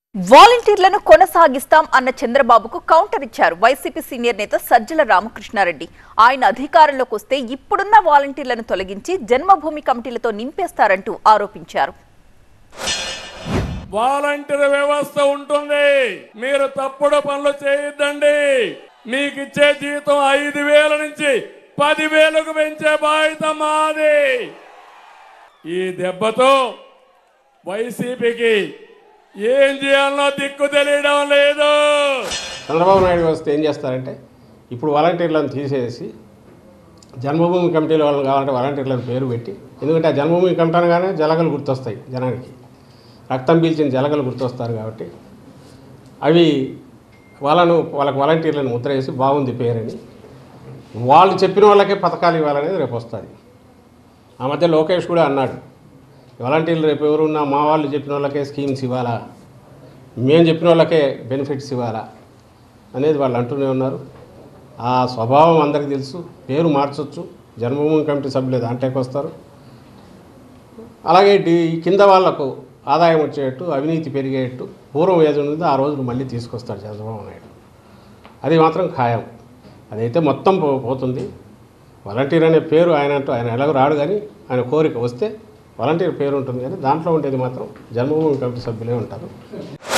వాలంటీర్లను కొనసాగిస్తాం అన్న చంద్రబాబుకు కౌంటర్ ఇచ్చారు వైసీపీ సీనియర్ నేత సజ్జల రామకృష్ణారెడ్డి ఆయన అధికారంలోకి వస్తే ఇప్పుడున్న వాలంటీర్లను తొలగించి జన్మభూమి కమిటీలతో నింపేస్తారంటూ ఆరోపించారు వాలంటీర్ వ్యవస్థ ఉంటుంది మీరు తప్పుడు పనులు చేయొద్దండి మీకు ఇచ్చే జీతం ఐదు వేల నుంచి పది వేలకు పెంచే బాధ్యత మాది ఈ దెబ్బతో వైసీపీకి ఏం చేయాలనో దిక్కు తెలియడం లేదు చంద్రబాబు నాయుడు వస్తే ఏం చేస్తారంటే ఇప్పుడు వాలంటీర్లను తీసేసి జన్మభూమి కమిటీల వాళ్ళు కావాలంటే వాలంటీర్లను పేరు పెట్టి ఎందుకంటే ఆ జన్మభూమి కమిటీ అనగానే జలగలు గుర్తొస్తాయి జనానికి రక్తం పీల్చిన జలగలు గుర్తొస్తారు కాబట్టి అవి వాళ్ళను వాళ్ళకి వాలంటీర్లను ముద్ర వేసి బాగుంది పేరని వాళ్ళు చెప్పిన వాళ్ళకే పథకాలు ఇవ్వాలనేది రేపు వస్తుంది ఆ మధ్య లోకేష్ కూడా అన్నాడు వాలంటీర్లు రేపు ఎవరున్నా మా వాళ్ళు చెప్పిన వాళ్ళకే స్కీమ్స్ ఇవ్వాలా మేము చెప్పిన వాళ్ళకే బెనిఫిట్స్ ఇవ్వాలా అనేది వాళ్ళు అంటూనే ఉన్నారు ఆ స్వభావం అందరికీ తెలుసు పేరు మార్చొచ్చు జన్మభూమి కమిటీ సభ్యులు దాంట్లోకి వస్తారు అలాగే డి కింద వాళ్లకు ఆదాయం వచ్చేటట్టు అవినీతి పెరిగేటట్టు పూర్వం ఏది ఉందో ఆ రోజులు మళ్ళీ తీసుకొస్తాడు చంద్రబాబు నాయుడు అది మాత్రం ఖాయం అదైతే మొత్తం పో పోతుంది వాలంటీర్ అనే పేరు ఆయన అంటూ ఆయన ఎలాగో రాడు కానీ ఆయన కోరిక వస్తే వాలంటీర్ పేరు ఉంటుంది కానీ దాంట్లో ఉండేది మాత్రం జన్మభూమి కమిటీ సభ్యులే ఉంటారు